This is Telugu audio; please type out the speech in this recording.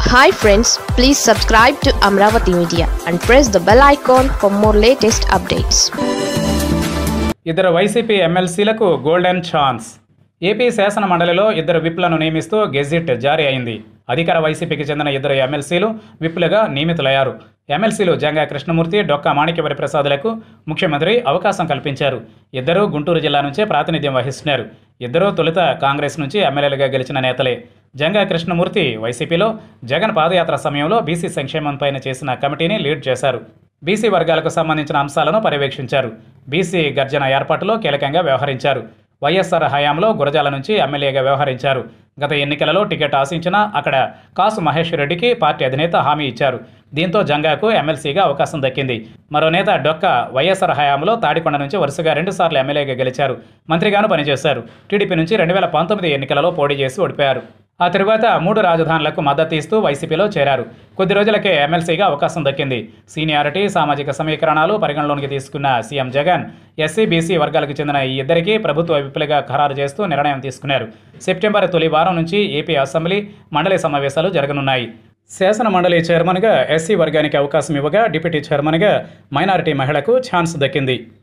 hi friends please subscribe to Amaravati media and press the bell icon for more latest updates ఇద్దరు వైసీపీ ఎమ్మెల్సీలకు గోల్డెన్ ఛాన్స్ ఏపీ శాసన మండలిలో ఇద్దరు విప్లను నియమిస్తూ గెజిట్ జారీ అయింది అధికార వైసీపీకి చెందిన ఇద్దరు ఎమ్మెల్సీలు విప్లుగా నియమితులయ్యారు ఎమ్మెల్సీలు జంగా కృష్ణమూర్తి డొక్కా మాణిక్యవరి ప్రసాదులకు ముఖ్యమంత్రి అవకాశం కల్పించారు ఇద్దరూ గుంటూరు జిల్లా నుంచే ప్రాతినిధ్యం వహిస్తున్నారు ఇద్దరూ తొలుత కాంగ్రెస్ నుంచి ఎమ్మెల్యేలుగా గెలిచిన నేతలే జంగా కృష్ణమూర్తి వైసీపీలో జగన్ పాదయాత్ర సమయంలో బీసీ సంక్షేమంపైన చేసిన కమిటీని లీడ్ చేశారు బీసీ వర్గాలకు సంబంధించిన అంశాలను పర్యవేక్షించారు బీసీ గర్జన ఏర్పాటులో కీలకంగా వ్యవహరించారు వైఎస్ఆర్ హయాంలో గురజాల నుంచి ఎమ్మెల్యేగా వ్యవహరించారు గత ఎన్నికలలో టికెట్ ఆశించినా అక్కడ కాసు మహేష్ రెడ్డికి పార్టీ అధినేత హామీ ఇచ్చారు దీంతో జంగాకు ఎమ్మెల్సీగా అవకాశం దక్కింది మరో నేత డొక్క వైఎస్ఆర్ హయాంలో తాడికొండ నుంచి వరుసగా రెండుసార్లు ఎమ్మెల్యేగా గెలిచారు మంత్రిగాను పనిచేశారు టీడీపీ నుంచి రెండు వేల పంతొమ్మిది ఎన్నికలలో పోటీ చేసి ఓడిపోయారు ఆ తరువాత మూడు రాజధానులకు మద్దతు ఇస్తూ వైసీపీలో చేరారు కొద్ది రోజులకే ఎమ్మెల్సీగా అవకాశం దక్కింది సీనియారిటీ సామాజిక సమీకరణాలు పరిగణలోనికి తీసుకున్న సీఎం జగన్ ఎస్సీ బీసీ వర్గాలకు చెందిన ఈ ఇద్దరికీ ప్రభుత్వ విప్పులుగా ఖరారు చేస్తూ నిర్ణయం తీసుకున్నారు సెప్టెంబర్ తొలి వారం నుంచి ఏపీ అసెంబ్లీ మండలి సమావేశాలు జరగనున్నాయి శాసన మండలి చైర్మన్గా ఎస్సీ వర్గానికి అవకాశం ఇవ్వగా డిప్యూటీ చైర్మన్గా మైనారిటీ మహిళకు ఛాన్స్ దక్కింది